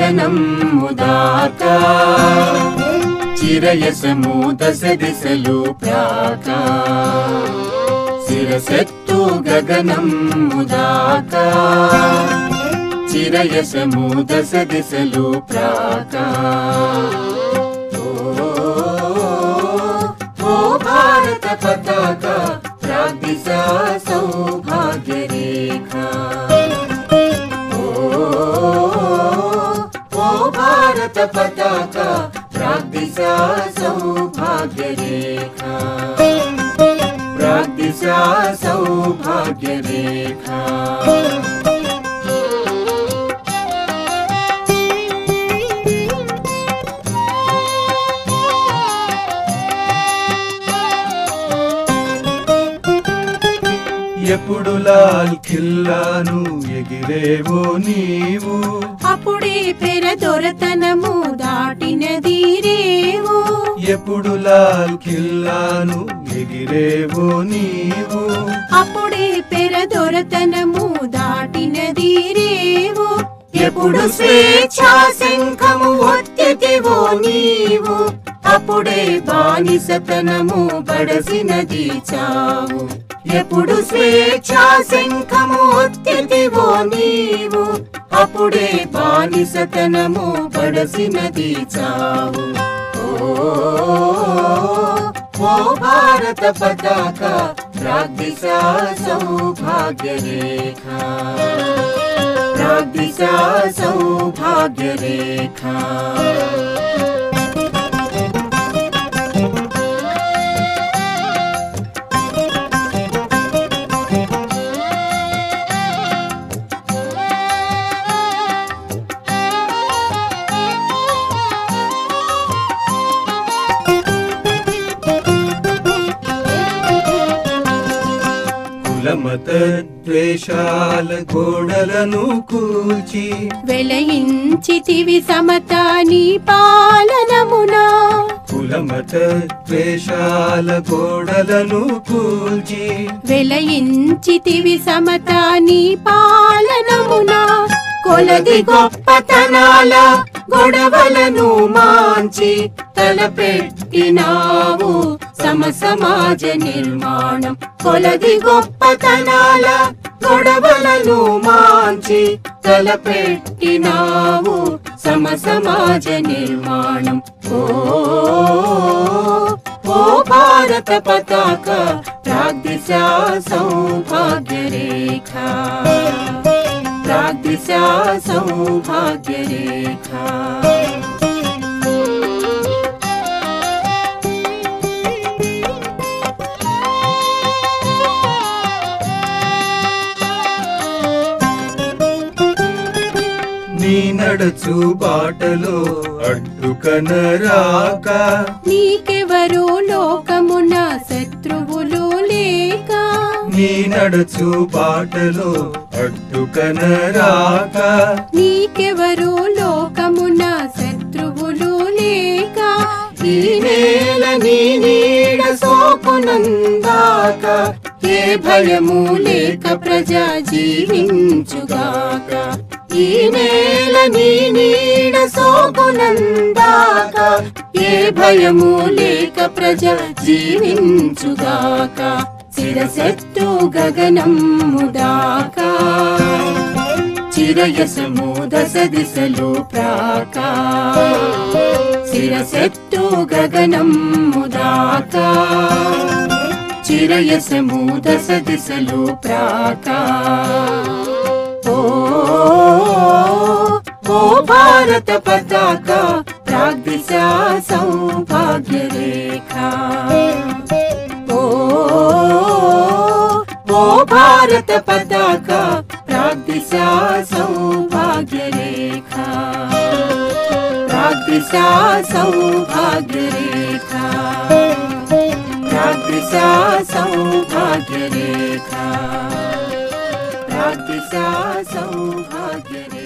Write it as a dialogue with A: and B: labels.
A: గగనం ముదాక చిరయసము దశ దిశలు ప్రాక శిరసెత్తు గగనం ముదాక చిరయసము దశ దిశలు ప్రాక ఓ, ఓ భారత పతాక ప్రాగ్దిశ సౌభాగ్య రేఖ ఓ, ఓ భారత పతాక ప్రాగ్దిశ సౌభాగ్య రేఖ ప్రాగ్దిశ సౌభాగ్య రేఖ
B: ఎప్పుడు లాల్ ఖిల్లాను ఎగిరేవో నీవు
C: అప్పుడే పెర దొరతనము దాటినది రేవు
B: ఎప్పుడు లాల్ ఖిల్లాను ఎగిరేవో నీవు
C: అప్పుడే పెర దొరతనము దాటినది రేవు
A: ఎప్పుడు స్వేచ్ఛా శంఖము ఒత్తితివో నీవు అప్పుడే బానిసతనము బడసినది చావు ఎప్పుడు స్వేచ్ఛా శంఖము ఒత్తితివో నీవు అప్పుడే బానిసతనము బడసినది చావు ఓ ఓ భారత పతాక ప్రాగ్దిశ సౌభాగ్య రేఖ ప్రాగ్దిశ సౌభాగ్య రేఖ
B: కులమత ద్వేషాల గోడలను కూల్చి
C: వెలయించితివి సమతా నీ పాలనమునా
B: కులమత ద్వేషాల గోడలను కూల్చి
C: వెలయించితివి సమతా నీ పాలనమునా
A: కొలది గొప్పతనాల గొడవలను మాంచి తలపెట్టినావు సమ సమాజ నిర్మాణం కొలది గొప్పతనాల గొడవలను మాంచి తలపెట్టినావు సమ సమాజ నిర్మాణం ఓ ఓ భారత పతాక ప్రాగ్దిశ సౌభాగ్య రేఖ ప్రాగ్దిశ సౌభాగ్య రేఖ
B: నీ నడచు బాటలో అడ్డుకనరాక
C: నీకెవరో లోకమున శత్రువులు లేక
B: నీ నడచు బాటలో అడ్డుకనరాక
C: నీకెవరో లోకమున శత్రువులు లేక
A: ఈ నేల నీ నీడ సోకునందాక ఏ భయము లేక ప్రజా జీవించుగాక ఈ నేల నీ నీడ సోకునందాక ఏ భయము లేక ప్రజా జీవించుగాక శిరసెత్తు గగనం ముదాకా చిరయసము దశ దిశలు ప్రాక శిరసెత్తు గగనం ముదాక చిరయసము దశ దిశలు ప్రాక ఓ ఓ భారత పతాక ప్రాగ్దిశ సౌభాగ్య రేఖ ఓ ఓ భారత పతాక ప్రాగ్దిశ సౌభాగ్య రేఖ ప్రాగ్దిశ సౌభాగ్య రేఖ ప్రాగ్దిశ సౌభాగ్య రేఖ ప్రాగ్దిశ సౌభాగ్య రేఖ